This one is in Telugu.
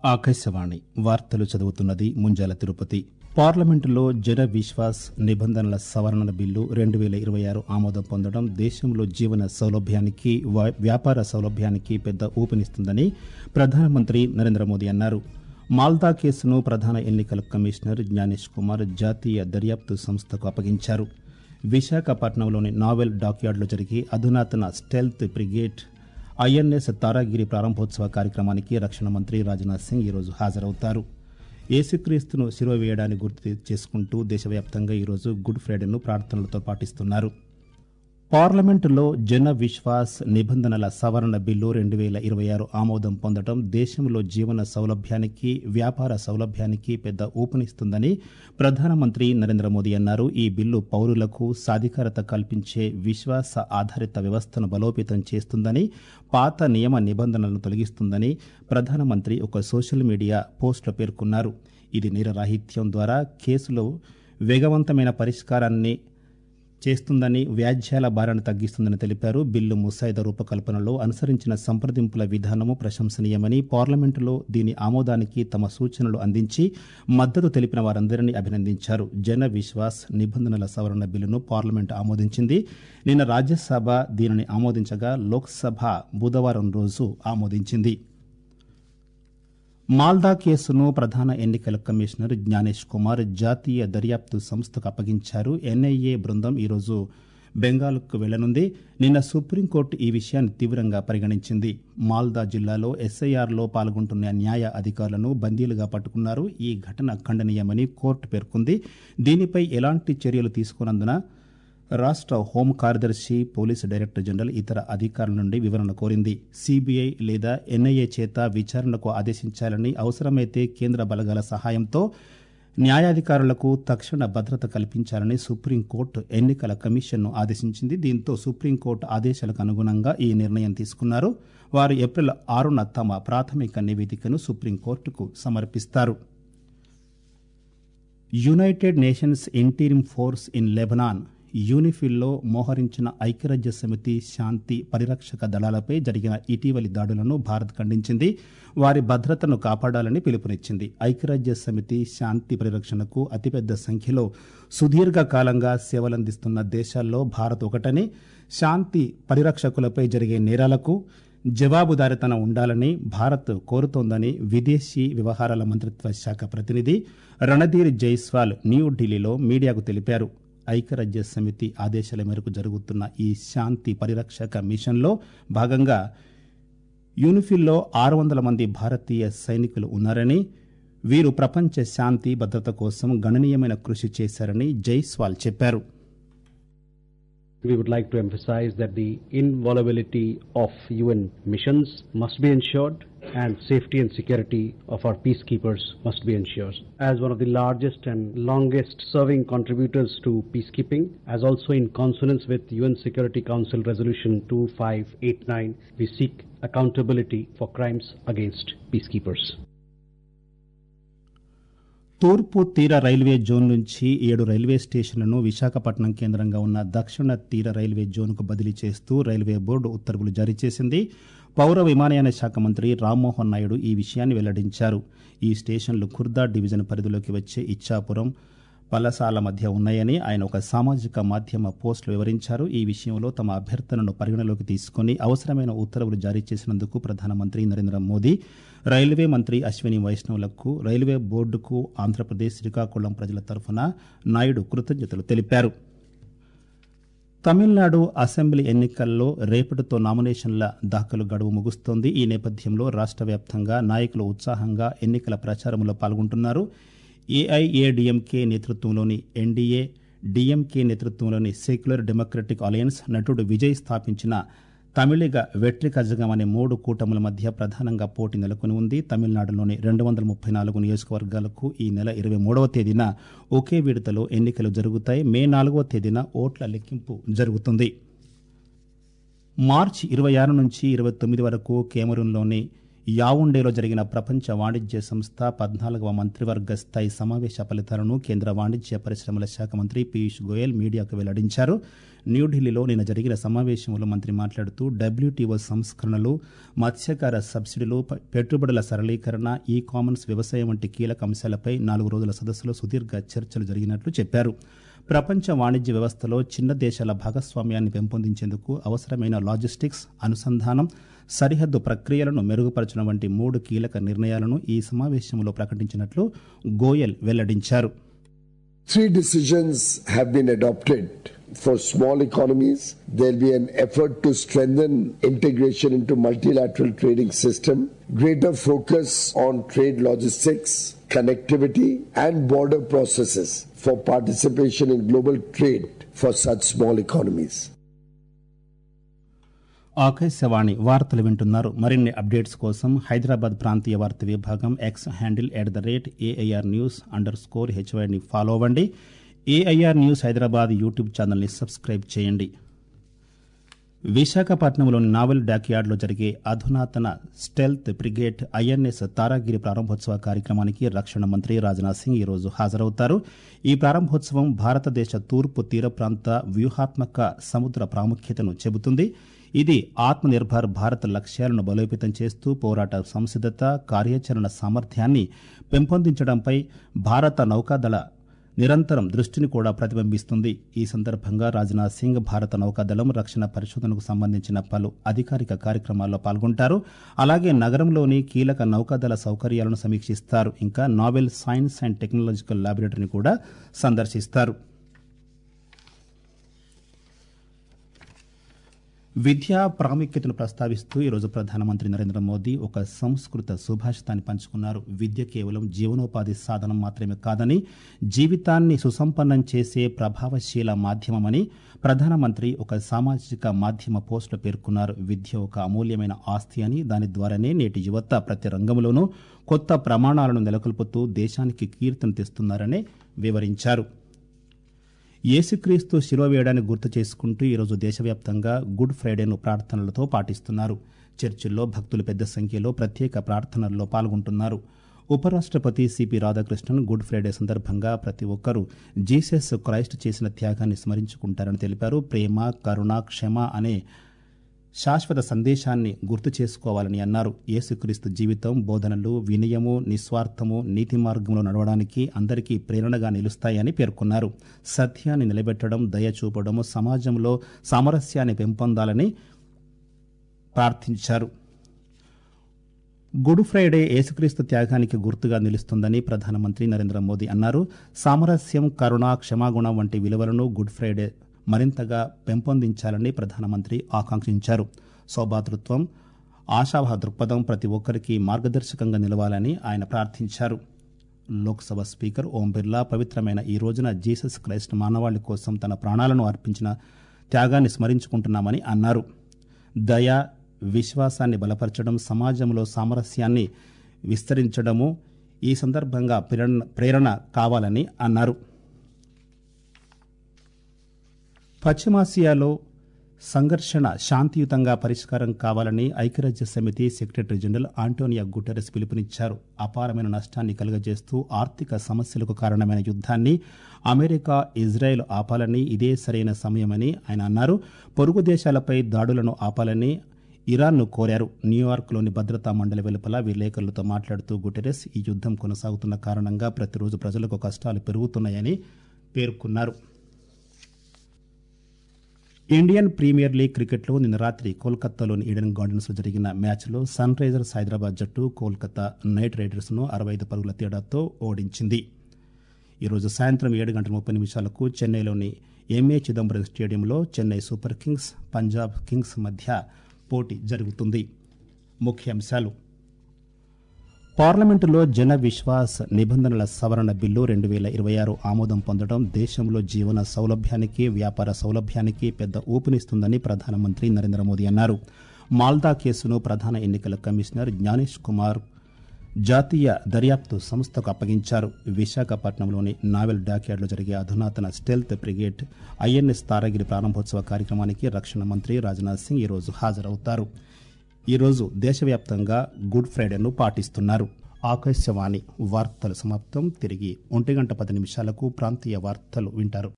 ఆకాశవాణి వార్తలు చదువుతున్నది ముంజాల తిరుపతి పార్లమెంటులో జన విశ్వాస్ నిబంధనల సవరణ బిల్లు రెండు వేల ఇరవై ఆరు ఆమోదం పొందడం దేశంలో జీవన సౌలభ్యానికి వా- వ్యాపార సౌలభ్యానికి పెద్ద ఊపినిస్తుందని ప్రధానమంత్రి నరేంద్ర మోదీ అన్నారు మాల్దా కేసును ప్రధాన ఎన్నికల కమిషనర్ జ్ఞానేష్ కుమార్ జాతీయ దర్యాప్తు సంస్థకు అప్పగించారు విశాఖపట్నంలోని నావెల్ డాక్యార్డ్లో జరిగే అధునాతన స్టెల్త్ బ్రిగేడ్ ఐఎన్ఎస్ తారాగిరి ప్రారంభోత్సవ కార్యక్రమానికి రక్షణ మంత్రి రాజ్నాథ్ సింగ్ ఈరోజు హాజరవుతారు యేసుక్రీస్తును శిలువ వేయడాన్ని గుర్తు చేసుకుంటూ దేశవ్యాప్తంగా ఈరోజు గుడ్ ఫ్రైడేను ప్రార్థనలతో పాటిస్తున్నారు పార్లమెంటులో జన విశ్వాస్ నిబంధనల సవరణ బిల్లు రెండు వేల ఇరవై ఆరు ఆమోదం పొందడం దేశంలో జీవన సౌలభ్యానికి వ్యాపార సౌలభ్యానికి పెద్ద ఊపునిస్తుందని ప్రధానమంత్రి నరేంద్ర మోదీ అన్నారు ఈ బిల్లు పౌరులకు సాధికారత కల్పించే విశ్వాస ఆధారిత వ్యవస్థను బలోపేతం చేస్తుందని పాత నియమ నిబంధనలను తొలగిస్తుందని ప్రధానమంత్రి ఒక సోషల్ మీడియా పోస్టులో పేర్కొన్నారు ఇది నేరరాహిత్యం ద్వారా కేసులో వేగవంతమైన పరిష్కారాన్ని చేస్తుందని వ్యాజ్యాల భారాన్ని తగ్గిస్తుందని తెలిపారు బిల్లు ముసాయిదా రూపకల్పనలో అనుసరించిన సంప్రదింపుల విధానము ప్రశంసనీయమని పార్లమెంటులో దీని ఆమోదానికి తమ సూచనలు అందించి మద్దతు తెలిపిన వారందరినీ అభినందించారు జన విశ్వాస్ నిబంధనల సవరణ బిల్లును పార్లమెంటు ఆమోదించింది నిన్న రాజ్యసభ దీనిని ఆమోదించగా లోక్సభ బుధవారం రోజు ఆమోదించింది మాల్దా కేసును ప్రధాన ఎన్నికల కమిషనర్ జ్ఞానేష్ కుమార్ జాతీయ దర్యాప్తు సంస్థకు అప్పగించారు ఎన్ఐఏ బృందం ఈరోజు బెంగాల్కు వెళ్లనుంది నిన్న సుప్రీంకోర్టు ఈ విషయాన్ని తీవ్రంగా పరిగణించింది మాల్దా జిల్లాలో ఎస్ఐఆర్లో పాల్గొంటున్న న్యాయ అధికారులను బందీలుగా పట్టుకున్నారు ఈ ఘటన ఖండనీయమని కోర్టు పేర్కొంది దీనిపై ఎలాంటి చర్యలు తీసుకున్నందున రాష్ట్ర హోం కార్యదర్శి పోలీసు డైరెక్టర్ జనరల్ ఇతర అధికారుల నుండి వివరణ కోరింది సిబిఐ లేదా ఎన్ఐఏ చేత విచారణకు ఆదేశించాలని అవసరమైతే కేంద్ర బలగాల సహాయంతో న్యాయాధికారులకు తక్షణ భద్రత కల్పించాలని సుప్రీంకోర్టు ఎన్నికల కమిషన్ను ఆదేశించింది దీంతో సుప్రీంకోర్టు ఆదేశాలకు అనుగుణంగా ఈ నిర్ణయం తీసుకున్నారు వారు ఏప్రిల్ ఆరున తమ ప్రాథమిక నివేదికను సుప్రీంకోర్టుకు సమర్పిస్తారు United Nations interim force in Lebanon యూనిఫిల్లో మోహరించిన ఐక్యరాజ్య సమితి శాంతి పరిరక్షక దళాలపై జరిగిన ఇటీవలి దాడులను భారత్ ఖండించింది వారి భద్రతను కాపాడాలని పిలుపునిచ్చింది ఐక్యరాజ్య సమితి శాంతి పరిరక్షణకు అతిపెద్ద సంఖ్యలో సుదీర్ఘ కాలంగా సేవలందిస్తున్న దేశాల్లో భారత్ ఒకటని శాంతి పరిరక్షకులపై జరిగే నేరాలకు జవాబుదారితనం ఉండాలని భారత్ కోరుతోందని విదేశీ వ్యవహారాల మంత్రిత్వ శాఖ ప్రతినిధి రణధీర్ జైస్వాల్ న్యూఢిల్లీలో మీడియాకు తెలిపారు ఐక్యరాజ్య సమితి ఆదేశాల మేరకు జరుగుతున్న ఈ శాంతి పరిరక్షక మిషన్లో భాగంగా యూనిఫిల్లో ఆరు వందల మంది భారతీయ సైనికులు ఉన్నారని వీరు ప్రపంచ శాంతి భద్రత కోసం గణనీయమైన కృషి చేశారని జైస్వాల్ చెప్పారు We would like to emphasize that the inviolability of UN missions must be ensured and safety and security of our peacekeepers must be ensured. As one of the largest and longest serving contributors to peacekeeping, as also in consonance with UN Security Council Resolution 2589, we seek accountability for crimes against peacekeepers. తూర్పు తీర రైల్వే జోన్ నుంచి ఏడు రైల్వే స్టేషన్లను విశాఖపట్నం కేంద్రంగా ఉన్న దక్షిణ తీర రైల్వే జోన్కు బదిలీ చేస్తూ రైల్వే బోర్డు ఉత్తర్వులు జారీ చేసింది పౌర విమానయాన శాఖ మంత్రి రామ్మోహన్ నాయుడు ఈ విషయాన్ని వెల్లడించారు ఈ స్టేషన్లు ఖుర్దా డివిజన్ పరిధిలోకి వచ్చే ఇచ్చాపురం పలసాల మధ్య ఉన్నాయని ఆయన ఒక సామాజిక మాధ్యమ పోస్టులో వివరించారు ఈ విషయంలో తమ అభ్యర్థనను పరిగణలోకి తీసుకుని అవసరమైన ఉత్తర్వులు జారీ చేసినందుకు ప్రధానమంత్రి నరేంద్ర మోదీ రైల్వే మంత్రి అశ్విని వైష్ణవులకు రైల్వే బోర్డుకు ఆంధ్రప్రదేశ్ శ్రీకాకుళం ప్రజల తరఫున నాయుడు కృతజ్ఞతలు తెలిపారు తమిళనాడు అసెంబ్లీ ఎన్నికల్లో రేపటితో నామినేషన్ల దాఖలు గడువు ముగుస్తోంది ఈ నేపథ్యంలో రాష్ట్ర వ్యాప్తంగా నాయకులు ఉత్సాహంగా ఎన్నికల ప్రచారంలో పాల్గొంటున్నారు ఏఐఏడీఎంకే నేతృత్వంలోని ఎన్డీఏ డీఎంకే నేతృత్వంలోని సెక్యులర్ డెమోక్రటిక్ అలయన్స్ నటుడు విజయ్ స్థాపించిన తమిళిగ వెట్రి కజగం అనే మూడు కూటముల మధ్య ప్రధానంగా పోటీ నెలకొని ఉంది తమిళనాడులోని రెండు వందల ముప్పై నాలుగు నియోజకవర్గాలకు ఈ నెల ఇరవై మూడవ తేదీన ఒకే విడతలో ఎన్నికలు జరుగుతాయి మే నాలుగవ తేదీన ఓట్ల లెక్కింపు జరుగుతుంది మార్చి ఇరవై ఆరు నుంచి ఇరవై తొమ్మిది వరకు కేమరూన్లోని యావుండేలో జరిగిన ప్రపంచ వాణిజ్య సంస్థ పద్నాలుగవ మంత్రివర్గ స్థాయి సమావేశ ఫలితాలను కేంద్ర వాణిజ్య పరిశ్రమల శాఖ మంత్రి పీయూష్ గోయల్ మీడియాకు వెల్లడించారు న్యూఢిల్లీలో నిన్న జరిగిన సమావేశంలో మంత్రి మాట్లాడుతూ డబ్ల్యూటీఓ సంస్కరణలు మత్స్యకార సబ్సిడీలు ప- పెట్టుబడుల సరళీకరణ ఈ కామర్స్ వ్యవసాయం వంటి కీలక అంశాలపై నాలుగు రోజుల సదస్సులో సుదీర్ఘ చర్చలు జరిగినట్లు చెప్పారు ప్రపంచ వాణిజ్య వ్యవస్థలో చిన్న దేశాల భాగస్వామ్యాన్ని పెంపొందించేందుకు అవసరమైన లాజిస్టిక్స్ అనుసంధానం సరిహద్దు ప్రక్రియలను మెరుగుపరచడం వంటి మూడు కీలక నిర్ణయాలను ఈ సమావేశంలో ప్రకటించినట్లు గోయల్ వెల్లడించారు Three decisions have been adopted. For small economies, there'll be an effort to strengthen integration into multilateral trading system, greater focus on trade logistics, connectivity and border processes for participation in global trade for such small economies. Akashvani వార్తలు వింటున్నారు మరిన్ని అప్డేట్స్ కోసం హైదరాబాద్ ప్రాంతీయ వార్త విభాగం X handle at the rate AIR news under score హెచ్వైని ఫాలో అవ్వండి ఏఐఆర్ న్యూస్ హైదరాబాద్ యూట్యూబ్ ఛానల్ని సబ్స్క్రైబ్ చేయండి విశాఖపట్నంలోని నావెల్ డాక్యార్డ్లో జరిగే అధునాతన స్టెల్త్ బ్రిగేడ్ ఐఎన్ఎస్ తారాగిరి ప్రారంభోత్సవ కార్యక్రమానికి రక్షణ మంత్రి రాజ్నాథ్ సింగ్ ఈరోజు హాజరవుతారు ఈ ప్రారంభోత్సవం భారతదేశ తూర్పు తీర ప్రాంత వ్యూహాత్మక సముద్ర ప్రాముఖ్యతను చెబుతుంది ఇది ఆత్మనిర్భర్ భారత్ లక్ష్యాలను బలోపేతం చేస్తూ పోరాట సంసిద్ధత కార్యాచరణ సామర్థ్యాన్ని పెంపొందించడంపై భారత నౌకాదళ నిరంతరం దృష్టిని కూడా ప్రతిబింబిస్తుంది ఈ సందర్భంగా రాజ్నాథ్ సింగ్ భారత నౌకాదళం రక్షణ పరిశోధనకు సంబంధించిన పలు అధికారిక కార్యక్రమాల్లో పాల్గొంటారు అలాగే నగరంలోని కీలక నౌకాదళ సౌకర్యాలను సమీక్షిస్తారు ఇంకా నావెల్ సైన్స్ అండ్ టెక్నాలజికల్ ల్యాబొరేటరీని కూడా సందర్శిస్తారు విద్యా ప్రాముఖ్యతను ప్రస్తావిస్తూ ఈరోజు ప్రధానమంత్రి నరేంద్ర మోదీ ఒక సంస్కృత సుభాషితాన్ని పంచుకున్నారు విద్య కేవలం జీవనోపాధి సాధనం మాత్రమే కాదని జీవితాన్ని సుసంపన్నం చేసే ప్రభావశీల మాధ్యమమని ప్రధానమంత్రి ఒక సామాజిక మాధ్యమ పోస్టులో పేర్కొన్నారు విద్య ఒక అమూల్యమైన ఆస్తి అని దాని ద్వారానే నేటి యువత ప్రతి రంగంలోనూ కొత్త ప్రమాణాలను నెలకొల్పుతూ దేశానికి కీర్తన తెస్తున్నారని వివరించారు యేసుక్రీస్తు శిలువ వేయడాన్ని గుర్తు చేసుకుంటూ ఈరోజు దేశవ్యాప్తంగా గుడ్ ఫ్రైడేను ప్రార్థనలతో పాటిస్తున్నారు చర్చిల్లో భక్తులు పెద్ద సంఖ్యలో ప్రత్యేక ప్రార్థనల్లో పాల్గొంటున్నారు ఉపరాష్ట్రపతి సిపి రాధాకృష్ణన్ గుడ్ ఫ్రైడే సందర్భంగా ప్రతి ఒక్కరూ జీసస్ క్రైస్ట్ చేసిన త్యాగాన్ని స్మరించుకుంటారని తెలిపారు ప్రేమ కరుణ క్షమ అనే శాశ్వత సందేశాన్ని గుర్తు చేసుకోవాలని అన్నారు యేసుక్రీస్తు జీవితం బోధనలు వినయము నిస్వార్థము నీతి మార్గంలో నడవడానికి అందరికీ ప్రేరణగా నిలుస్తాయని పేర్కొన్నారు సత్యాన్ని నిలబెట్టడం దయ చూపడం సమాజంలో సామరస్యాన్ని పెంపొందాలని ప్రార్థించారు గుడ్ ఫ్రైడే యేసుక్రీస్తు త్యాగానికి గుర్తుగా నిలుస్తుందని ప్రధానమంత్రి నరేంద్ర మోదీ అన్నారు సామరస్యం కరుణ క్షమాగుణం వంటి విలువలను గుడ్ ఫ్రైడే మరింతగా పెంపొందించాలని ప్రధానమంత్రి ఆకాంక్షించారు సౌభాతృత్వం ఆశావహ దృక్పథం ప్రతి ఒక్కరికి మార్గదర్శకంగా నిలవాలని ఆయన ప్రార్థించారు లోక్సభ స్పీకర్ ఓం బిర్లా పవిత్రమైన ఈ రోజున జీసస్ క్రైస్ట్ మానవాళి కోసం తన ప్రాణాలను అర్పించిన త్యాగాన్ని స్మరించుకుంటున్నామని అన్నారు దయ విశ్వాసాన్ని బలపరచడం సమాజంలో సామరస్యాన్ని విస్తరించడము ఈ సందర్భంగా ప్రేరణ ప్రేరణ కావాలని అన్నారు పశ్చిమాసియాలో సంఘర్షణ శాంతియుతంగా పరిష్కారం కావాలని ఐక్యరాజ్య సమితి సెక్రటరీ జనరల్ ఆంటోనియా గుటెరస్ పిలుపునిచ్చారు అపారమైన నష్టాన్ని కలుగజేస్తూ ఆర్థిక సమస్యలకు కారణమైన యుద్ధాన్ని అమెరికా ఇజ్రాయెల్ ఆపాలని ఇదే సరైన సమయమని ఆయన అన్నారు పొరుగు దేశాలపై దాడులను ఆపాలని ఇరాన్ను కోరారు న్యూయార్క్లోని భద్రతా మండలి వెలుపల విలేకరులతో మాట్లాడుతూ గుటెరస్ ఈ యుద్ధం కొనసాగుతున్న కారణంగా ప్రతిరోజు ప్రజలకు కష్టాలు పెరుగుతున్నాయని పేర్కొన్నారు ఇండియన్ ప్రీమియర్ లీగ్ క్రికెట్లో నిన్న రాత్రి కోల్కతాలోని ఈడెన్ గార్డెన్స్ లో జరిగిన మ్యాచ్లో సన్ రైజర్స్ హైదరాబాద్ జట్టు కోల్కతా నైట్ రైడర్స్ ను అరవై ఐదు పరుగుల తేడాతో ఓడించింది ఈరోజు సాయంత్రం ఏడు గంటల ముప్పై నిమిషాలకు చెన్నైలోని ఎంఏ చిదంబరం స్టేడియంలో Chennai super kings Punjab kings మధ్య పోటీ జరుగుతుంది ముఖ్యాంశాలు పార్లమెంటులో జన విశ్వాస్ నిబంధనల సవరణ బిల్లు రెండు వేల ఇరవై ఆరు ఆమోదం పొందడం దేశంలో జీవన సౌలభ్యానికి వ్యాపార సౌలభ్యానికి పెద్ద ఊపునిస్తుందని ప్రధానమంత్రి నరేంద్ర మోదీ అన్నారు మాల్దా కేసును ప్రధాన ఎన్నికల కమిషనర్ జ్ఞానేష్ కుమార్ జాతీయ దర్యాప్తు సంస్థకు అప్పగించారు విశాఖపట్నంలోని నావెల్ డాక్యార్డ్లో జరిగే అధునాతన స్టెల్త్ బ్రిగేడ్ ఐఎన్ఎస్ తారగిరి ప్రారంభోత్సవ కార్యక్రమానికి రక్షణ మంత్రి రాజ్నాథ్ సింగ్ ఈరోజు హాజరవుతారు ఈరోజు దేశవ్యాప్తంగా గుడ్ ఫ్రైడేను పాటిస్తున్నారు ఆకాశవాణి వార్తలు సమాప్తం తిరిగి ఒంటి గంట పది నిమిషాలకు ప్రాంతీయ వార్తలు వింటారు